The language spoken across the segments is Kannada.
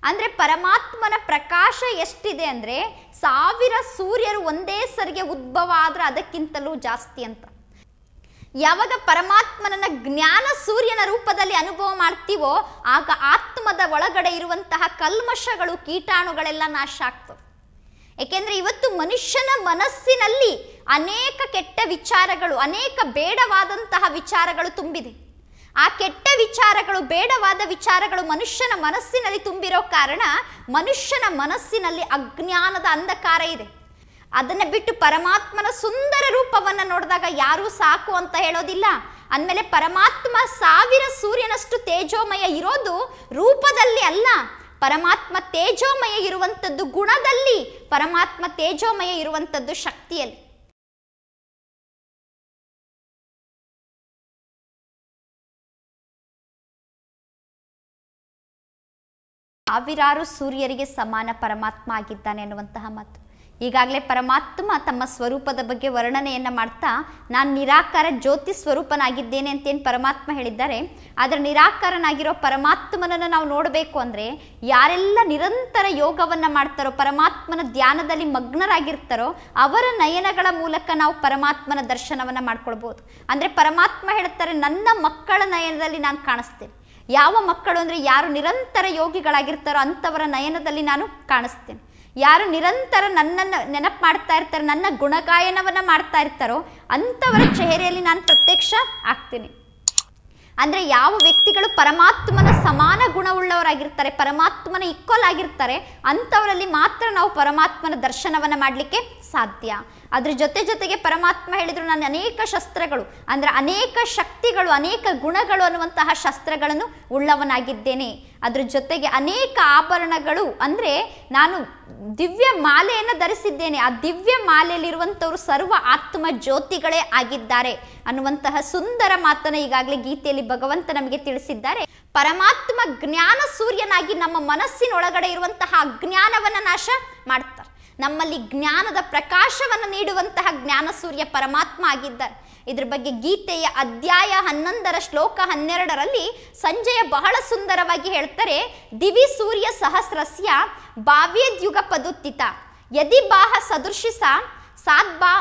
ಅಂದರೆ ಪರಮಾತ್ಮನ ಪ್ರಕಾಶ ಎಷ್ಟಿದೆ ಅಂದರೆ ಸಾವಿರ ಸೂರ್ಯರು ಒಂದೇ ಸರಿಗೆ ಉದ್ಭವ ಆದ್ರೆ ಅದಕ್ಕಿಂತಲೂ ಜಾಸ್ತಿ ಅಂತ ಯಾವಾಗ ಪರಮಾತ್ಮನನ್ನ ಜ್ಞಾನ ಸೂರ್ಯನ ರೂಪದಲ್ಲಿ ಅನುಭವ ಮಾಡ್ತೀವೋ ಆಗ ಆತ್ಮದ ಒಳಗಡೆ ಇರುವಂತಹ ಕಲ್ಮಶಗಳು ಕೀಟಾಣುಗಳೆಲ್ಲ ನಾಶ ಆಗ್ತವೆ ಏಕೆಂದ್ರೆ ಇವತ್ತು ಮನುಷ್ಯನ ಮನಸ್ಸಿನಲ್ಲಿ ಅನೇಕ ಕೆಟ್ಟ ವಿಚಾರಗಳು ಅನೇಕ ಬೇಡವಾದಂತಹ ವಿಚಾರಗಳು ತುಂಬಿದೆ ಆ ಕೆಟ್ಟ ವಿಚಾರಗಳು ಬೇಡವಾದ ವಿಚಾರಗಳು ಮನುಷ್ಯನ ಮನಸ್ಸಿನಲ್ಲಿ ತುಂಬಿರೋ ಕಾರಣ ಮನುಷ್ಯನ ಮನಸ್ಸಿನಲ್ಲಿ ಅಜ್ಞಾನದ ಅಂಧಕಾರ ಇದೆ ಅದನ್ನು ಬಿಟ್ಟು ಪರಮಾತ್ಮನ ಸುಂದರ ರೂಪವನ್ನು ನೋಡಿದಾಗ ಯಾರೂ ಸಾಕು ಅಂತ ಹೇಳೋದಿಲ್ಲ ಅಂದಮೇಲೆ ಪರಮಾತ್ಮ ಸಾವಿರ ಸೂರ್ಯನಷ್ಟು ತೇಜೋಮಯ ಇರೋದು ರೂಪದಲ್ಲಿ ಅಲ್ಲ ಪರಮಾತ್ಮ ತೇಜೋಮಯ ಇರುವಂಥದ್ದು ಗುಣದಲ್ಲಿ ಪರಮಾತ್ಮ ತೇಜೋಮಯ ಇರುವಂಥದ್ದು ಶಕ್ತಿಯಲ್ಲಿ ಸಾವಿರಾರು ಸೂರ್ಯರಿಗೆ ಸಮಾನ ಪರಮಾತ್ಮ ಆಗಿದ್ದಾನೆ ಅನ್ನುವಂತಹ ಮಾತು ಈಗಾಗಲೇ ಪರಮಾತ್ಮ ತಮ್ಮ ಸ್ವರೂಪದ ಬಗ್ಗೆ ವರ್ಣನೆಯನ್ನು ಮಾಡ್ತಾ ನಾನು ನಿರಾಕಾರ ಜ್ಯೋತಿ ಸ್ವರೂಪನಾಗಿದ್ದೇನೆ ಅಂತೇನು ಪರಮಾತ್ಮ ಹೇಳಿದ್ದಾರೆ ಆದರೆ ನಿರಾಕಾರನಾಗಿರೋ ಪರಮಾತ್ಮನನ್ನು ನಾವು ನೋಡಬೇಕು ಅಂದರೆ ಯಾರೆಲ್ಲ ನಿರಂತರ ಯೋಗವನ್ನು ಮಾಡ್ತಾರೋ ಪರಮಾತ್ಮನ ಧ್ಯಾನದಲ್ಲಿ ಮಗ್ನರಾಗಿರ್ತಾರೋ ಅವರ ನಯನಗಳ ಮೂಲಕ ನಾವು ಪರಮಾತ್ಮನ ದರ್ಶನವನ್ನು ಮಾಡ್ಕೊಳ್ಬೋದು ಅಂದರೆ ಪರಮಾತ್ಮ ಹೇಳ್ತಾರೆ ನನ್ನ ಮಕ್ಕಳ ನಯನದಲ್ಲಿ ನಾನು ಕಾಣಿಸ್ತೇನೆ ಯಾವ ಮಕ್ಕಳು ಅಂದರೆ ಯಾರು ನಿರಂತರ ಯೋಗಿಗಳಾಗಿರ್ತಾರೋ ಅಂಥವರ ನಯನದಲ್ಲಿ ನಾನು ಕಾಣಿಸ್ತೇನೆ ಯಾರು ನಿರಂತರ ನನ್ನನ್ನು ನೆನಪು ಮಾಡ್ತಾ ಇರ್ತಾರೆ ನನ್ನ ಗುಣಗಾಯನವನ್ನು ಮಾಡ್ತಾ ಇರ್ತಾರೋ ಅಂಥವರ ಚೆಹರೆಯಲ್ಲಿ ನಾನು ಪ್ರತ್ಯಕ್ಷ ಆಗ್ತೀನಿ ಅಂದರೆ ಯಾವ ವ್ಯಕ್ತಿಗಳು ಪರಮಾತ್ಮನ ಸಮಾನ ಗುಣವುಳ್ಳವರಾಗಿರ್ತಾರೆ ಪರಮಾತ್ಮನ ಈಕ್ವಲ್ ಆಗಿರ್ತಾರೆ ಅಂಥವರಲ್ಲಿ ಮಾತ್ರ ನಾವು ಪರಮಾತ್ಮನ ದರ್ಶನವನ್ನು ಮಾಡಲಿಕ್ಕೆ ಸಾಧ್ಯ ಅದ್ರ ಜೊತೆ ಜೊತೆಗೆ ಪರಮಾತ್ಮ ಹೇಳಿದ್ರು ನಾನು ಅನೇಕ ಶಸ್ತ್ರಗಳು ಅಂದರೆ ಅನೇಕ ಶಕ್ತಿಗಳು ಅನೇಕ ಗುಣಗಳು ಅನ್ನುವಂತಹ ಶಸ್ತ್ರಗಳನ್ನು ಉಳ್ಳವನಾಗಿದ್ದೇನೆ ಅದ್ರ ಜೊತೆಗೆ ಅನೇಕ ಆಭರಣಗಳು ಅಂದರೆ ನಾನು ದಿವ್ಯ ಮಾಲೆಯನ್ನು ಧರಿಸಿದ್ದೇನೆ ಆ ದಿವ್ಯ ಮಾಲೆಯಲ್ಲಿರುವಂಥವರು ಸರ್ವ ಆತ್ಮ ಜ್ಯೋತಿಗಳೇ ಆಗಿದ್ದಾರೆ ಅನ್ನುವಂತಹ ಸುಂದರ ಮಾತನ್ನು ಈಗಾಗಲೇ ಗೀತೆಯಲ್ಲಿ ಭಗವಂತ ನಮಗೆ ತಿಳಿಸಿದ್ದಾರೆ ಪರಮಾತ್ಮ ಜ್ಞಾನ ಸೂರ್ಯನಾಗಿ ನಮ್ಮ ಮನಸ್ಸಿನೊಳಗಡೆ ಇರುವಂತಹ ಅಜ್ಞಾನವನ್ನು ನಾಶ ಮಾಡ್ತಾರೆ ನಮ್ಮಲ್ಲಿ ಜ್ಞಾನದ ಪ್ರಕಾಶವನ್ನು ನೀಡುವಂತಹ ಜ್ಞಾನ ಸೂರ್ಯ ಪರಮಾತ್ಮ ಆಗಿದ್ದಾರೆ ಇದ್ರ ಬಗ್ಗೆ ಗೀತೆಯ ಅಧ್ಯಾಯ ಹನ್ನೊಂದರ ಶ್ಲೋಕ ಹನ್ನೆರಡರಲ್ಲಿ ಸಂಜಯ ಬಹಳ ಸುಂದರವಾಗಿ ಹೇಳ್ತಾರೆ ದಿವಿ ಸೂರ್ಯ ಸಹಸ್ರಸ್ಯ ಭಾವ್ಯದ್ಯುಗ ಪದುತ್ತಿತ ಯದಿ ಬಾಹ ಸದೃಶಿಸ ಸಾದ್ಬಾ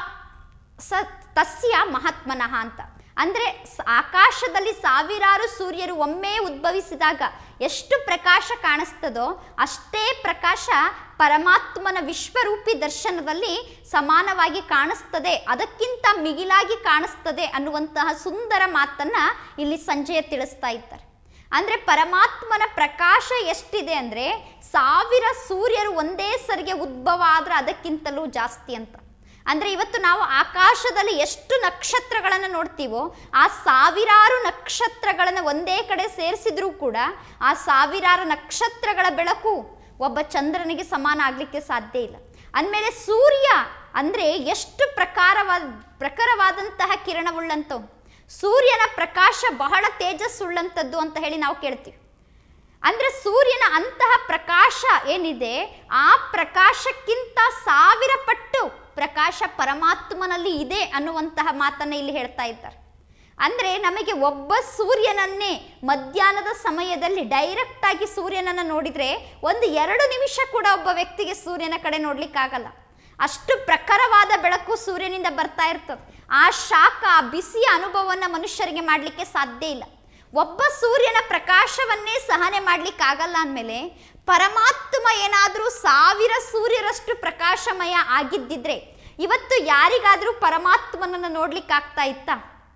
ಸ ತಸ್ಯ ಮಹಾತ್ಮನಃ ಅಂತ ಅಂದರೆ ಸ- ಆಕಾಶದಲ್ಲಿ ಸಾವಿರಾರು ಸೂರ್ಯರು ಒಮ್ಮೆ ಉದ್ಭವಿಸಿದಾಗ ಎಷ್ಟು ಪ್ರಕಾಶ ಕಾಣಿಸ್ತದೋ ಅಷ್ಟೇ ಪ್ರಕಾಶ ಪರಮಾತ್ಮನ ವಿಶ್ವರೂಪಿ ದರ್ಶನದಲ್ಲಿ ಸಮಾನವಾಗಿ ಕಾಣಿಸ್ತದೆ ಅದಕ್ಕಿಂತ ಮಿಗಿಲಾಗಿ ಕಾಣಿಸ್ತದೆ ಅನ್ನುವಂತಹ ಸುಂದರ ಮಾತನ್ನ ಇಲ್ಲಿ ಸಂಜಯ ತಿಳಿಸ್ತಾ ಇದ್ದಾರೆ ಅಂದರೆ ಪರಮಾತ್ಮನ ಪ್ರಕಾಶ ಎಷ್ಟಿದೆ ಅಂದರೆ ಸಾವಿರ ಸೂರ್ಯರು ಒಂದೇ ಸರಿಗೆ ಉದ್ಭವ ಆದ್ರೆ ಅದಕ್ಕಿಂತಲೂ ಜಾಸ್ತಿ ಅಂತ ಅಂದರೆ ಇವತ್ತು ನಾವು ಆಕಾಶದಲ್ಲಿ ಎಷ್ಟು ನಕ್ಷತ್ರಗಳನ್ನು ನೋಡ್ತೀವೋ ಆ ಸಾವಿರಾರು ನಕ್ಷತ್ರಗಳನ್ನು ಒಂದೇ ಕಡೆ ಸೇರಿಸಿದ್ರೂ ಕೂಡ ಆ ಸಾವಿರಾರು ನಕ್ಷತ್ರಗಳ ಬೆಳಕು ಒಬ್ಬ ಚಂದ್ರನಿಗೆ ಸಮಾನ ಆಗಲಿಕ್ಕೆ ಸಾಧ್ಯ ಇಲ್ಲ ಅಂದಮೇಲೆ ಸೂರ್ಯ ಅಂದರೆ ಎಷ್ಟು ಪ್ರಕಾರವಾದ ಪ್ರಖರವಾದಂತಹ ಕಿರಣವುಳ್ಳಂಥವು ಸೂರ್ಯನ ಪ್ರಕಾಶ ಬಹಳ ತೇಜಸ್ಸುಳ್ಳಂಥದ್ದು ಅಂತ ಹೇಳಿ ನಾವು ಕೇಳ್ತೀವಿ ಅಂದ್ರೆ ಸೂರ್ಯನ ಅಂತಹ ಪ್ರಕಾಶ ಏನಿದೆ ಆ ಪ್ರಕಾಶಕ್ಕಿಂತ ಸಾವಿರ ಪಟ್ಟು ಪ್ರಕಾಶ ಪರಮಾತ್ಮನಲ್ಲಿ ಇದೆ ಅನ್ನುವಂತಹ ಮಾತನ್ನ ಇಲ್ಲಿ ಹೇಳ್ತಾ ಇದ್ದಾರೆ ಅಂದ್ರೆ ನಮಗೆ ಒಬ್ಬ ಸೂರ್ಯನನ್ನೇ ಮಧ್ಯಾಹ್ನದ ಸಮಯದಲ್ಲಿ ಡೈರೆಕ್ಟ್ ಆಗಿ ಸೂರ್ಯನನ್ನ ನೋಡಿದ್ರೆ ಒಂದು ಎರಡು ನಿಮಿಷ ಕೂಡ ಒಬ್ಬ ವ್ಯಕ್ತಿಗೆ ಸೂರ್ಯನ ಕಡೆ ನೋಡ್ಲಿಕ್ಕಾಗಲ್ಲ ಅಷ್ಟು ಪ್ರಖರವಾದ ಬೆಳಕು ಸೂರ್ಯನಿಂದ ಬರ್ತಾ ಇರ್ತದೆ ಆ ಶಾಖ ಆ ಬಿಸಿಯ ಅನುಭವವನ್ನು ಮನುಷ್ಯರಿಗೆ ಮಾಡಲಿಕ್ಕೆ ಸಾಧ್ಯ ಇಲ್ಲ ಒಬ್ಬ ಸೂರ್ಯನ ಪ್ರಕಾಶವನ್ನೇ ಸಹನೆ ಮಾಡ್ಲಿಕ್ಕಾಗಲ್ಲ ಅಂದಮೇಲೆ ಪರಮಾತ್ಮ ಏನಾದರೂ ಸಾವಿರ ಸೂರ್ಯರಷ್ಟು ಪ್ರಕಾಶಮಯ ಆಗಿದ್ದಿದ್ರೆ ಇವತ್ತು ಯಾರಿಗಾದರೂ ಪರಮಾತ್ಮನನ್ನು ನೋಡ್ಲಿಕ್ಕಾಗ್ತಾ ಇತ್ತಾ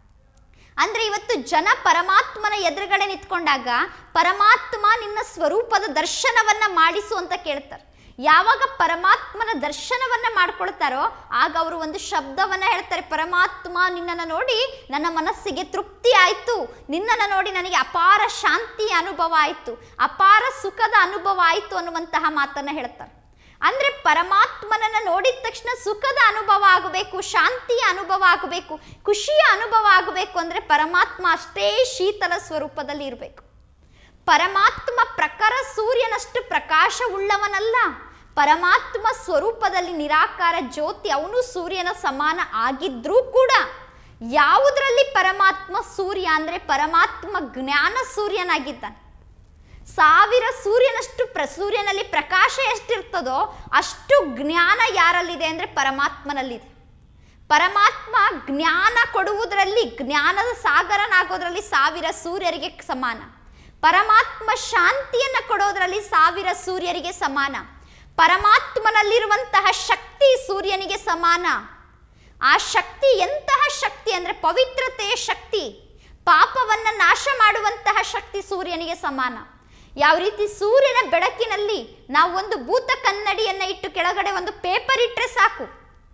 ಅಂದ್ರೆ ಇವತ್ತು ಜನ ಪರಮಾತ್ಮನ ಎದುರುಗಡೆ ನಿಂತ್ಕೊಂಡಾಗ ಪರಮಾತ್ಮ ನಿನ್ನ ಸ್ವರೂಪದ ದರ್ಶನವನ್ನ ಮಾಡಿಸು ಅಂತ ಕೇಳ್ತಾರೆ ಯಾವಾಗ ಪರಮಾತ್ಮನ ದರ್ಶನವನ್ನ ಮಾಡ್ಕೊಳ್ತಾರೋ ಆಗ ಅವರು ಒಂದು ಶಬ್ದವನ್ನ ಹೇಳ್ತಾರೆ ಪರಮಾತ್ಮ ನಿನ್ನನ್ನು ನೋಡಿ ನನ್ನ ಮನಸ್ಸಿಗೆ ತೃಪ್ತಿ ಆಯಿತು ನಿನ್ನನ್ನು ನೋಡಿ ನನಗೆ ಅಪಾರ ಶಾಂತಿಯ ಅನುಭವ ಆಯಿತು ಅಪಾರ ಸುಖದ ಅನುಭವ ಆಯಿತು ಅನ್ನುವಂತಹ ಮಾತನ್ನ ಹೇಳ್ತಾರೆ ಅಂದ್ರೆ ಪರಮಾತ್ಮನನ್ನ ನೋಡಿದ ತಕ್ಷಣ ಸುಖದ ಅನುಭವ ಆಗಬೇಕು ಶಾಂತಿಯ ಅನುಭವ ಆಗಬೇಕು ಖುಷಿಯ ಅನುಭವ ಆಗಬೇಕು ಅಂದ್ರೆ ಪರಮಾತ್ಮ ಅಷ್ಟೇ ಶೀತಲ ಸ್ವರೂಪದಲ್ಲಿ ಇರಬೇಕು ಪರಮಾತ್ಮ ಪ್ರಖರ ಸೂರ್ಯನಷ್ಟು ಪ್ರಕಾಶ ಉಳ್ಳವನಲ್ಲ ಪರಮಾತ್ಮ ಸ್ವರೂಪದಲ್ಲಿ ನಿರಾಕಾರ ಜ್ಯೋತಿ ಅವನು ಸೂರ್ಯನ ಸಮಾನ ಆಗಿದ್ರೂ ಕೂಡ ಯಾವುದರಲ್ಲಿ ಪರಮಾತ್ಮ ಸೂರ್ಯ ಅಂದ್ರೆ ಪರಮಾತ್ಮ ಜ್ಞಾನ ಸೂರ್ಯನಾಗಿದ್ದಾನೆ ಸಾವಿರ ಸೂರ್ಯನಷ್ಟು ಪ್ರ ಸೂರ್ಯನಲ್ಲಿ ಪ್ರಕಾಶ ಎಷ್ಟಿರ್ತದೋ ಅಷ್ಟು ಜ್ಞಾನ ಯಾರಲ್ಲಿದೆ ಅಂದರೆ ಪರಮಾತ್ಮನಲ್ಲಿದೆ ಪರಮಾತ್ಮ ಜ್ಞಾನ ಕೊಡುವುದರಲ್ಲಿ ಜ್ಞಾನದ ಸಾಗರನಾಗೋದ್ರಲ್ಲಿ ಸಾವಿರ ಸೂರ್ಯರಿಗೆ ಸಮಾನ ಪರಮಾತ್ಮ ಶಾಂತಿಯನ್ನು ಕೊಡೋದ್ರಲ್ಲಿ ಸಾವಿರ ಸೂರ್ಯರಿಗೆ ಸಮಾನ ಪರಮಾತ್ಮನಲ್ಲಿರುವಂತಹ ಶಕ್ತಿ ಸೂರ್ಯನಿಗೆ ಸಮಾನ ಆ ಶಕ್ತಿ ಎಂತಹ ಶಕ್ತಿ ಅಂದರೆ ಪವಿತ್ರತೆಯ ಶಕ್ತಿ ಪಾಪವನ್ನು ನಾಶ ಮಾಡುವಂತಹ ಶಕ್ತಿ ಸೂರ್ಯನಿಗೆ ಸಮಾನ ಯಾವ ರೀತಿ ಸೂರ್ಯನ ಬೆಳಕಿನಲ್ಲಿ ನಾವು ಒಂದು ಭೂತ ಕನ್ನಡಿಯನ್ನು ಇಟ್ಟು ಕೆಳಗಡೆ ಒಂದು ಪೇಪರ್ ಇಟ್ಟರೆ ಸಾಕು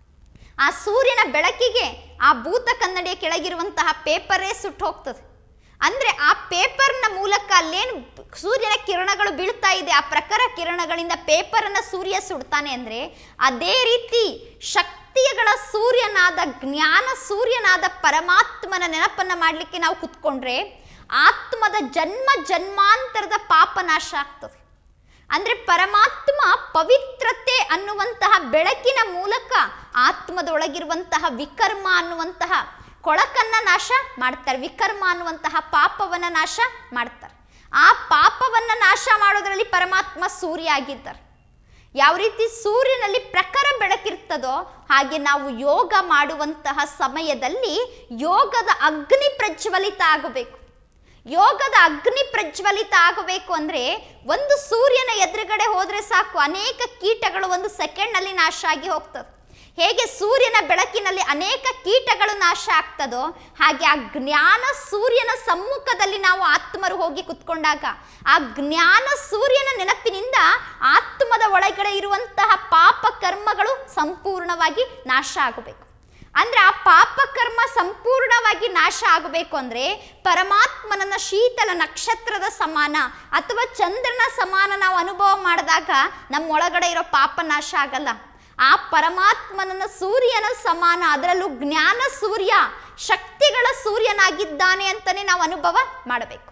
ಆ ಸೂರ್ಯನ ಬೆಳಕಿಗೆ ಆ ಭೂತ ಕನ್ನಡಿಯ ಕೆಳಗಿರುವಂತಹ ಪೇಪರೇ ಸುಟ್ಟು ಹೋಗ್ತದೆ ಅಂದರೆ ಆ ಪೇಪರ್ನ ಮೂಲಕ ಅಲ್ಲೇನು ಸೂರ್ಯನ ಕಿರಣಗಳು ಬೀಳ್ತಾ ಇದೆ ಆ ಪ್ರಖರ ಕಿರಣಗಳಿಂದ ಪೇಪರನ್ನು ಸೂರ್ಯ ಸುಡ್ತಾನೆ ಅಂದರೆ ಅದೇ ರೀತಿ ಶಕ್ತಿಗಳ ಸೂರ್ಯನಾದ ಜ್ಞಾನ ಸೂರ್ಯನಾದ ಪರಮಾತ್ಮನ ನೆನಪನ್ನು ಮಾಡಲಿಕ್ಕೆ ನಾವು ಕುತ್ಕೊಂಡ್ರೆ ಆತ್ಮದ ಜನ್ಮ ಜನ್ಮಾಂತರದ ಪಾಪ ನಾಶ ಆಗ್ತದೆ ಅಂದರೆ ಪರಮಾತ್ಮ ಪವಿತ್ರತೆ ಅನ್ನುವಂತಹ ಬೆಳಕಿನ ಮೂಲಕ ಆತ್ಮದೊಳಗಿರುವಂತಹ ವಿಕರ್ಮ ಅನ್ನುವಂತಹ ಕೊಳಕನ್ನ ನಾಶ ಮಾಡ್ತಾರೆ ವಿಕರ್ಮ ಅನ್ನುವಂತಹ ಪಾಪವನ್ನ ನಾಶ ಮಾಡ್ತಾರೆ ಆ ಪಾಪವನ್ನ ನಾಶ ಮಾಡೋದ್ರಲ್ಲಿ ಪರಮಾತ್ಮ ಸೂರ್ಯ ಆಗಿದ್ದಾರೆ ಯಾವ ರೀತಿ ಸೂರ್ಯನಲ್ಲಿ ಪ್ರಖರ ಬೆಳಕಿರ್ತದೋ ಹಾಗೆ ನಾವು ಯೋಗ ಮಾಡುವಂತಹ ಸಮಯದಲ್ಲಿ ಯೋಗದ ಅಗ್ನಿ ಪ್ರಜ್ವಲಿತ ಆಗಬೇಕು ಯೋಗದ ಅಗ್ನಿ ಪ್ರಜ್ವಲಿತ ಆಗಬೇಕು ಅಂದರೆ ಒಂದು ಸೂರ್ಯನ ಎದುರುಗಡೆ ಹೋದರೆ ಸಾಕು ಅನೇಕ ಕೀಟಗಳು ಒಂದು ಸೆಕೆಂಡ್ನಲ್ಲಿ ನಾಶ ಆಗಿ ಹೋಗ್ತದೆ ಹೇಗೆ ಸೂರ್ಯನ ಬೆಳಕಿನಲ್ಲಿ ಅನೇಕ ಕೀಟಗಳು ನಾಶ ಆಗ್ತದೋ ಹಾಗೆ ಆ ಜ್ಞಾನ ಸೂರ್ಯನ ಸಮ್ಮುಖದಲ್ಲಿ ನಾವು ಆತ್ಮರು ಹೋಗಿ ಕುತ್ಕೊಂಡಾಗ ಆ ಜ್ಞಾನ ಸೂರ್ಯನ ನೆನಪಿನಿಂದ ಆತ್ಮದ ಒಳಗಡೆ ಇರುವಂತಹ ಪಾಪ ಕರ್ಮಗಳು ಸಂಪೂರ್ಣವಾಗಿ ನಾಶ ಆಗಬೇಕು ಅಂದ್ರೆ ಆ ಪಾಪ ಕರ್ಮ ಸಂಪೂರ್ಣವಾಗಿ ನಾಶ ಆಗಬೇಕು ಅಂದ್ರೆ ಪರಮಾತ್ಮನನ್ನ ಶೀತಲ ನಕ್ಷತ್ರದ ಸಮಾನ ಅಥವಾ ಚಂದ್ರನ ಸಮಾನ ನಾವು ಅನುಭವ ಮಾಡಿದಾಗ ನಮ್ಮ ಒಳಗಡೆ ಇರೋ ಪಾಪ ನಾಶ ಆಗಲ್ಲ ಆ ಪರಮಾತ್ಮನನ್ನ ಸೂರ್ಯನ ಸಮಾನ ಅದರಲ್ಲೂ ಜ್ಞಾನ ಸೂರ್ಯ ಶಕ್ತಿಗಳ ಸೂರ್ಯನಾಗಿದ್ದಾನೆ ಅಂತಾನೆ ನಾವು ಅನುಭವ ಮಾಡಬೇಕು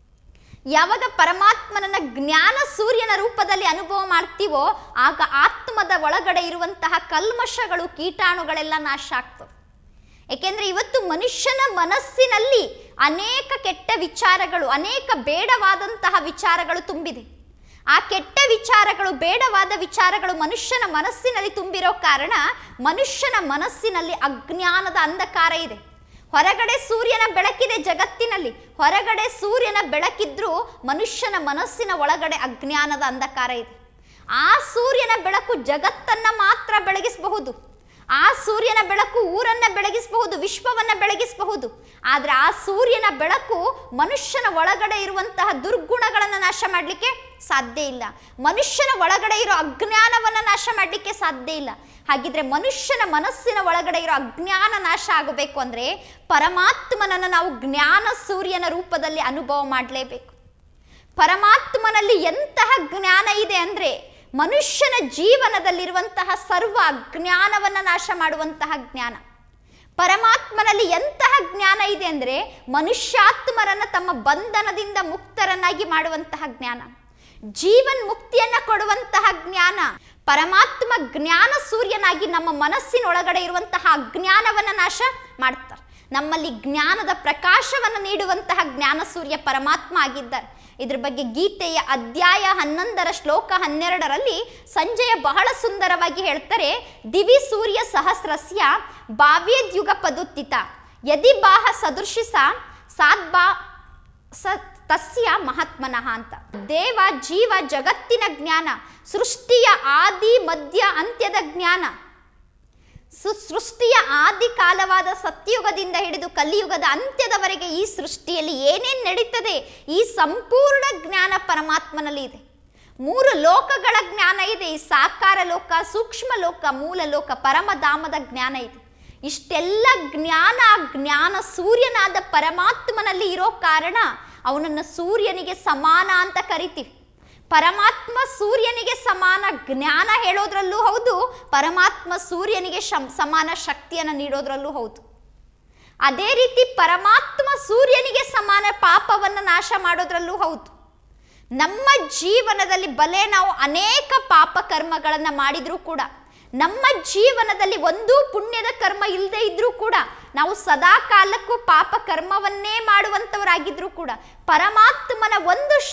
ಯಾವಾಗ ಪರಮಾತ್ಮನನ್ನ ಜ್ಞಾನ ಸೂರ್ಯನ ರೂಪದಲ್ಲಿ ಅನುಭವ ಮಾಡ್ತೀವೋ ಆಗ ಆತ್ಮದ ಒಳಗಡೆ ಇರುವಂತಹ ಕಲ್ಮಶಗಳು ಕೀಟಾಣುಗಳೆಲ್ಲ ನಾಶ ಆಗ್ತವೆ ಏಕೆಂದ್ರೆ ಇವತ್ತು ಮನುಷ್ಯನ ಮನಸ್ಸಿನಲ್ಲಿ ಅನೇಕ ಕೆಟ್ಟ ವಿಚಾರಗಳು ಅನೇಕ ಬೇಡವಾದಂತಹ ವಿಚಾರಗಳು ತುಂಬಿದೆ ಆ ಕೆಟ್ಟ ವಿಚಾರಗಳು ಬೇಡವಾದ ವಿಚಾರಗಳು ಮನುಷ್ಯನ ಮನಸ್ಸಿನಲ್ಲಿ ತುಂಬಿರೋ ಕಾರಣ ಮನುಷ್ಯನ ಮನಸ್ಸಿನಲ್ಲಿ ಅಜ್ಞಾನದ ಅಂಧಕಾರ ಇದೆ ಹೊರಗಡೆ ಸೂರ್ಯನ ಬೆಳಕಿದೆ ಜಗತ್ತಿನಲ್ಲಿ ಹೊರಗಡೆ ಸೂರ್ಯನ ಬೆಳಕಿದ್ರೂ ಮನುಷ್ಯನ ಮನಸ್ಸಿನ ಒಳಗಡೆ ಅಜ್ಞಾನದ ಅಂಧಕಾರ ಇದೆ ಆ ಸೂರ್ಯನ ಬೆಳಕು ಜಗತ್ತನ್ನ ಮಾತ್ರ ಬೆಳಗಿಸಬಹುದು ಆ ಸೂರ್ಯನ ಬೆಳಕು ಊರನ್ನ ಬೆಳಗಿಸಬಹುದು ವಿಶ್ವವನ್ನ ಬೆಳಗಿಸಬಹುದು ಆದ್ರೆ ಆ ಸೂರ್ಯನ ಬೆಳಕು ಮನುಷ್ಯನ ಒಳಗಡೆ ಇರುವಂತಹ ದುರ್ಗುಣಗಳನ್ನು ನಾಶ ಮಾಡಲಿಕ್ಕೆ ಸಾಧ್ಯ ಇಲ್ಲ ಮನುಷ್ಯನ ಒಳಗಡೆ ಇರೋ ಅಜ್ಞಾನವನ್ನ ನಾಶ ಮಾಡಲಿಕ್ಕೆ ಸಾಧ್ಯ ಇಲ್ಲ ಹಾಗಿದ್ರೆ ಮನುಷ್ಯನ ಮನಸ್ಸಿನ ಒಳಗಡೆ ಇರೋ ಅಜ್ಞಾನ ನಾಶ ಆಗಬೇಕು ಅಂದ್ರೆ ಪರಮಾತ್ಮನನ್ನು ನಾವು ಜ್ಞಾನ ಸೂರ್ಯನ ರೂಪದಲ್ಲಿ ಅನುಭವ ಮಾಡಲೇಬೇಕು ಪರಮಾತ್ಮನಲ್ಲಿ ಎಂತಹ ಜ್ಞಾನ ಇದೆ ಅಂದ್ರೆ ಮನುಷ್ಯನ ಜೀವನದಲ್ಲಿರುವಂತಹ ಸರ್ವ ಅಜ್ಞಾನವನ್ನು ನಾಶ ಮಾಡುವಂತಹ ಜ್ಞಾನ ಪರಮಾತ್ಮನಲ್ಲಿ ಎಂತಹ ಜ್ಞಾನ ಇದೆ ಅಂದರೆ ಮನುಷ್ಯಾತ್ಮರನ್ನ ತಮ್ಮ ಬಂಧನದಿಂದ ಮುಕ್ತರನ್ನಾಗಿ ಮಾಡುವಂತಹ ಜ್ಞಾನ ಜೀವನ್ ಮುಕ್ತಿಯನ್ನ ಕೊಡುವಂತಹ ಜ್ಞಾನ ಪರಮಾತ್ಮ ಜ್ಞಾನ ಸೂರ್ಯನಾಗಿ ನಮ್ಮ ಮನಸ್ಸಿನೊಳಗಡೆ ಇರುವಂತಹ ಅಜ್ಞಾನವನ್ನ ನಾಶ ಮಾಡ್ತಾರೆ ನಮ್ಮಲ್ಲಿ ಜ್ಞಾನದ ಪ್ರಕಾಶವನ್ನು ನೀಡುವಂತಹ ಜ್ಞಾನ ಸೂರ್ಯ ಪರಮಾತ್ಮ ಆಗಿದ್ದಾರೆ ಇದ್ರ ಬಗ್ಗೆ ಗೀತೆಯ ಅಧ್ಯಾಯ ಹನ್ನೊಂದರ ಶ್ಲೋಕ ಹನ್ನೆರಡರಲ್ಲಿ ಸಂಜಯ ಬಹಳ ಸುಂದರವಾಗಿ ಹೇಳ್ತಾರೆ ದಿವಿ ಸೂರ್ಯ ಸಹಸ್ರಸ್ಯ ಭಾವ್ಯದ್ಯುಗ ಪದುತ್ತಿತ ಯದಿ ಬಾಹ ಸದೃಶಿಸ ಸಾದ್ಬಾ ಸ ತಸ್ಯ ಮಹಾತ್ಮನಃ ಅಂತ ದೇವ ಜೀವ ಜಗತ್ತಿನ ಜ್ಞಾನ ಸೃಷ್ಟಿಯ ಆದಿ ಮಧ್ಯ ಅಂತ್ಯದ ಜ್ಞಾನ ಸು- ಸೃಷ್ಟಿಯ ಆದಿ ಕಾಲವಾದ ಸತ್ಯುಗದಿಂದ ಹಿಡಿದು ಕಲಿಯುಗದ ಅಂತ್ಯದವರೆಗೆ ಈ ಸೃಷ್ಟಿಯಲ್ಲಿ ಏನೇನು ನಡೀತದೆ ಈ ಸಂಪೂರ್ಣ ಜ್ಞಾನ ಪರಮಾತ್ಮನಲ್ಲಿ ಇದೆ ಮೂರು ಲೋಕಗಳ ಜ್ಞಾನ ಇದೆ ಈ ಸಾಕಾರ ಲೋಕ ಸೂಕ್ಷ್ಮ ಲೋಕ ಮೂಲ ಲೋಕ ಪರಮಧಾಮದ ಜ್ಞಾನ ಇದೆ ಇಷ್ಟೆಲ್ಲ ಜ್ಞಾನ ಆ ಜ್ಞಾನ ಸೂರ್ಯನಾದ ಪರಮಾತ್ಮನಲ್ಲಿ ಇರೋ ಕಾರಣ ಅವನನ್ನು ಸೂರ್ಯನಿಗೆ ಸಮಾನ ಅಂತ ಕರಿತೀವಿ ಪರಮಾತ್ಮ ಸೂರ್ಯನಿಗೆ ಸಮಾನ ಜ್ಞಾನ ಹೇಳೋದ್ರಲ್ಲೂ ಹೌದು ಪರಮಾತ್ಮ ಸೂರ್ಯನಿಗೆ ಶಂ ಸಮಾನ ಶಕ್ತಿಯನ್ನು ನೀಡೋದ್ರಲ್ಲೂ ಹೌದು ಅದೇ ರೀತಿ ಪರಮಾತ್ಮ ಸೂರ್ಯನಿಗೆ ಸಮಾನ ಪಾಪವನ್ನು ನಾಶ ಮಾಡೋದ್ರಲ್ಲೂ ಹೌದು ನಮ್ಮ ಜೀವನದಲ್ಲಿ ಬಲೆ ನಾವು ಅನೇಕ ಪಾಪ ಕರ್ಮಗಳನ್ನು ಮಾಡಿದರೂ ಕೂಡ ನಮ್ಮ ಜೀವನದಲ್ಲಿ ಒಂದೂ ಪುಣ್ಯದ ಕರ್ಮ ಇಲ್ಲದೆ ಇದ್ರೂ ಕೂಡ ನಾವು ಸದಾ ಕಾಲಕ್ಕೂ ಪಾಪ ಕರ್ಮವನ್ನೇ ಮಾಡುವಂಥವರಾಗಿದ್ರೂ ಕೂಡ ಪರಮಾತ್ಮನ ಒಂದು ಶಕ್ತಿ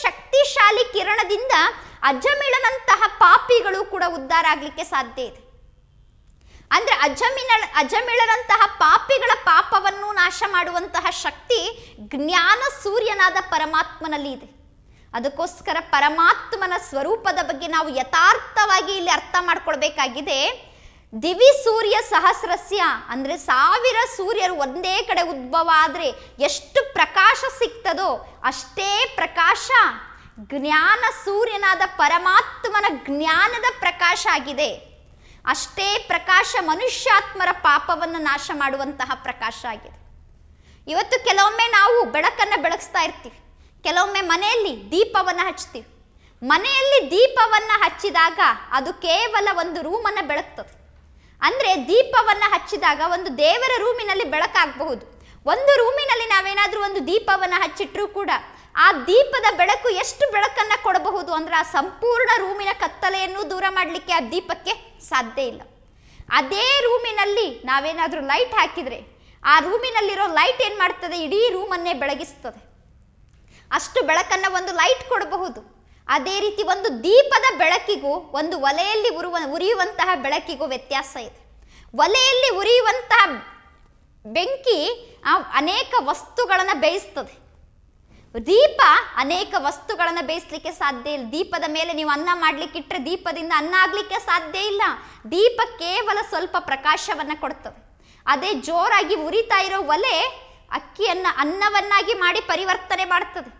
ಶಕ್ತಿಶಾಲಿ ಕಿರಣದಿಂದ ಅಜಮಿಳನಂತಹ ಪಾಪಿಗಳು ಕೂಡ ಉದ್ಧಾರ ಆಗ್ಲಿಕ್ಕೆ ಸಾಧ್ಯ ಇದೆ ಅಂದ್ರೆ ಅಜಮಿನ ಅಜಮಿಳನಂತಹ ಪಾಪಿಗಳ ಪಾಪವನ್ನು ನಾಶ ಮಾಡುವಂತಹ ಶಕ್ತಿ ಜ್ಞಾನ ಸೂರ್ಯನಾದ ಪರಮಾತ್ಮನಲ್ಲಿ ಇದೆ ಅದಕ್ಕೋಸ್ಕರ ಪರಮಾತ್ಮನ ಸ್ವರೂಪದ ಬಗ್ಗೆ ನಾವು ಯಥಾರ್ಥವಾಗಿ ಇಲ್ಲಿ ಅರ್ಥ ಮಾಡ್ಕೊಳ್ಬೇಕಾಗಿದೆ ದಿವಿ ಸೂರ್ಯ ಸಹಸ್ರಸ್ಯ ಅಂದ್ರೆ ಸಾವಿರ ಸೂರ್ಯರು ಒಂದೇ ಕಡೆ ಉದ್ಭವ ಆದ್ರೆ ಎಷ್ಟು ಪ್ರಕಾಶ ಸಿಗ್ತದೋ ಅಷ್ಟೇ ಪ್ರಕಾಶ ಜ್ಞಾನ ಸೂರ್ಯನಾದ ಪರಮಾತ್ಮನ ಜ್ಞಾನದ ಪ್ರಕಾಶ ಆಗಿದೆ ಅಷ್ಟೇ ಪ್ರಕಾಶ ಮನುಷ್ಯಾತ್ಮರ ಪಾಪವನ್ನು ನಾಶ ಮಾಡುವಂತಹ ಪ್ರಕಾಶ ಆಗಿದೆ ಇವತ್ತು ಕೆಲವೊಮ್ಮೆ ನಾವು ಬೆಳಕನ್ನು ಬೆಳಗಿಸ್ತಾ ಇರ್ತೀವಿ ಕೆಲವೊಮ್ಮೆ ಮನೆಯಲ್ಲಿ ದೀಪವನ್ನು ಹಚ್ತೀವಿ ಮನೆಯಲ್ಲಿ ದೀಪವನ್ನು ಹಚ್ಚಿದಾಗ ಅದು ಕೇವಲ ಒಂದು ರೂಮನ್ನು ಬೆಳಗ್ತದೆ ಅಂದರೆ ದೀಪವನ್ನು ಹಚ್ಚಿದಾಗ ಒಂದು ದೇವರ ರೂಮಿನಲ್ಲಿ ಬೆಳಕಾಗಬಹುದು ಒಂದು ರೂಮಿನಲ್ಲಿ ನಾವೇನಾದರೂ ಒಂದು ದೀಪವನ್ನು ಹಚ್ಚಿಟ್ರೂ ಕೂಡ ಆ ದೀಪದ ಬೆಳಕು ಎಷ್ಟು ಬೆಳಕನ್ನು ಕೊಡಬಹುದು ಅಂದ್ರೆ ಆ ಸಂಪೂರ್ಣ ರೂಮಿನ ಕತ್ತಲೆಯನ್ನು ದೂರ ಮಾಡಲಿಕ್ಕೆ ಆ ದೀಪಕ್ಕೆ ಸಾಧ್ಯ ಇಲ್ಲ ಅದೇ ರೂಮಿನಲ್ಲಿ ನಾವೇನಾದರೂ ಲೈಟ್ ಹಾಕಿದರೆ ಆ ರೂಮಿನಲ್ಲಿರೋ ಲೈಟ್ ಏನು ಮಾಡ್ತದೆ ಇಡೀ ರೂಮನ್ನೇ ಬೆಳಗಿಸ್ತದೆ ಅಷ್ಟು ಬೆಳಕನ್ನು ಒಂದು ಲೈಟ್ ಕೊಡಬಹುದು ಅದೇ ರೀತಿ ಒಂದು ದೀಪದ ಬೆಳಕಿಗೂ ಒಂದು ಒಲೆಯಲ್ಲಿ ಉರುವ ಉರಿಯುವಂತಹ ಬೆಳಕಿಗೂ ವ್ಯತ್ಯಾಸ ಇದೆ ಒಲೆಯಲ್ಲಿ ಉರಿಯುವಂತಹ ಬೆಂಕಿ ಆ ಅನೇಕ ವಸ್ತುಗಳನ್ನು ಬೇಯಿಸ್ತದೆ ದೀಪ ಅನೇಕ ವಸ್ತುಗಳನ್ನು ಬೇಯಿಸ್ಲಿಕ್ಕೆ ಸಾಧ್ಯ ಇಲ್ಲ ದೀಪದ ಮೇಲೆ ನೀವು ಅನ್ನ ಮಾಡ್ಲಿಕ್ಕೆ ಇಟ್ಟರೆ ದೀಪದಿಂದ ಅನ್ನ ಆಗ್ಲಿಕ್ಕೆ ಸಾಧ್ಯ ಇಲ್ಲ ದೀಪ ಕೇವಲ ಸ್ವಲ್ಪ ಪ್ರಕಾಶವನ್ನ ಕೊಡ್ತದೆ ಅದೇ ಜೋರಾಗಿ ಉರಿತಾ ಇರೋ ಒಲೆ ಅಕ್ಕಿಯನ್ನ ಅನ್ನವನ್ನಾಗಿ ಮಾಡಿ ಪರಿವರ್ತನೆ ಮಾಡ್ತದೆ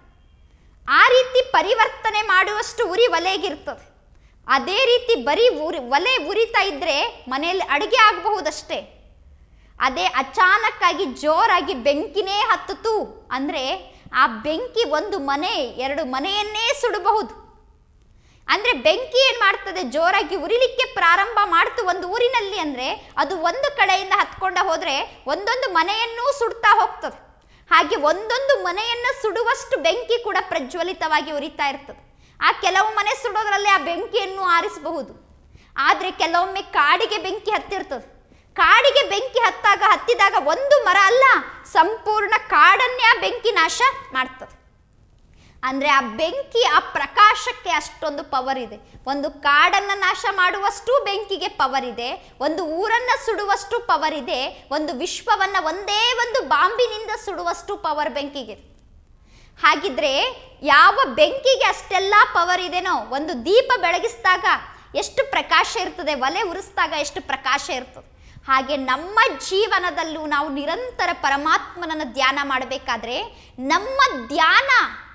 ಆ ರೀತಿ ಪರಿವರ್ತನೆ ಮಾಡುವಷ್ಟು ಉರಿ ಒಲೆಗಿರ್ತದೆ ಅದೇ ರೀತಿ ಬರೀ ಉರಿ ಒಲೆ ಉರಿತಾ ಇದ್ರೆ ಮನೆಯಲ್ಲಿ ಅಡುಗೆ ಆಗಬಹುದಷ್ಟೇ ಅದೇ ಅಚಾನಕ್ಕಾಗಿ ಜೋರಾಗಿ ಬೆಂಕಿನೇ ಹತ್ತಿತು ಅಂದರೆ ಆ ಬೆಂಕಿ ಒಂದು ಮನೆ ಎರಡು ಮನೆಯನ್ನೇ ಸುಡಬಹುದು ಅಂದ್ರೆ ಬೆಂಕಿ ಏನ್ ಮಾಡ್ತದೆ ಜೋರಾಗಿ ಉರಿಲಿಕ್ಕೆ ಪ್ರಾರಂಭ ಮಾಡ್ತು ಒಂದು ಊರಿನಲ್ಲಿ ಅಂದ್ರೆ ಅದು ಒಂದು ಕಡೆಯಿಂದ ಹತ್ಕೊಂಡ ಹೋದ್ರೆ ಒಂದೊಂದು ಮನೆಯನ್ನೂ ಸುಡ್ತಾ ಹೋಗ್ತದೆ ಹಾಗೆ ಒಂದೊಂದು ಮನೆಯನ್ನ ಸುಡುವಷ್ಟು ಬೆಂಕಿ ಕೂಡ ಪ್ರಜ್ವಲಿತವಾಗಿ ಉರಿತಾ ಇರ್ತದೆ ಆ ಕೆಲವು ಮನೆ ಸುಡೋದ್ರಲ್ಲಿ ಆ ಬೆಂಕಿಯನ್ನು ಆರಿಸಬಹುದು ಆದ್ರೆ ಕೆಲವೊಮ್ಮೆ ಕಾಡಿಗೆ ಬೆಂಕಿ ಹತ್ತಿರ್ತದೆ ಕಾಡಿಗೆ ಬೆಂಕಿ ಹತ್ತಾಗ ಹತ್ತಿದಾಗ ಒಂದು ಮರ ಅಲ್ಲ ಸಂಪೂರ್ಣ ಕಾಡನ್ನೇ ಆ ಬೆಂಕಿ ನಾಶ ಮಾಡ್ತದೆ ಅಂದ್ರೆ ಆ ಬೆಂಕಿ ಆ ಪ್ರಕಾಶಕ್ಕೆ ಅಷ್ಟೊಂದು ಪವರ್ ಇದೆ ಒಂದು ಕಾಡನ್ನ ನಾಶ ಮಾಡುವಷ್ಟು ಬೆಂಕಿಗೆ ಪವರ್ ಇದೆ ಒಂದು ಊರನ್ನ ಸುಡುವಷ್ಟು ಪವರ್ ಇದೆ ಒಂದು ವಿಶ್ವವನ್ನ ಒಂದೇ ಒಂದು ಬಾಂಬಿನಿಂದ ಸುಡುವಷ್ಟು ಪವರ್ ಬೆಂಕಿಗೆ ಹಾಗಿದ್ರೆ ಯಾವ ಬೆಂಕಿಗೆ ಅಷ್ಟೆಲ್ಲ ಪವರ್ ಇದೆನೋ ಒಂದು ದೀಪ ಬೆಳಗಿಸಿದಾಗ ಎಷ್ಟು ಪ್ರಕಾಶ ಇರ್ತದೆ ಒಲೆ ಉರಿಸಿದಾಗ ಎಷ್ಟು ಪ್ರಕಾಶ ಇರ್ತದೆ ಹಾಗೆ ನಮ್ಮ ಜೀವನದಲ್ಲೂ ನಾವು ನಿರಂತರ ಪರಮಾತ್ಮನನ್ನು ಧ್ಯಾನ ಮಾಡಬೇಕಾದ್ರೆ ನಮ್ಮ ಧ್ಯಾನ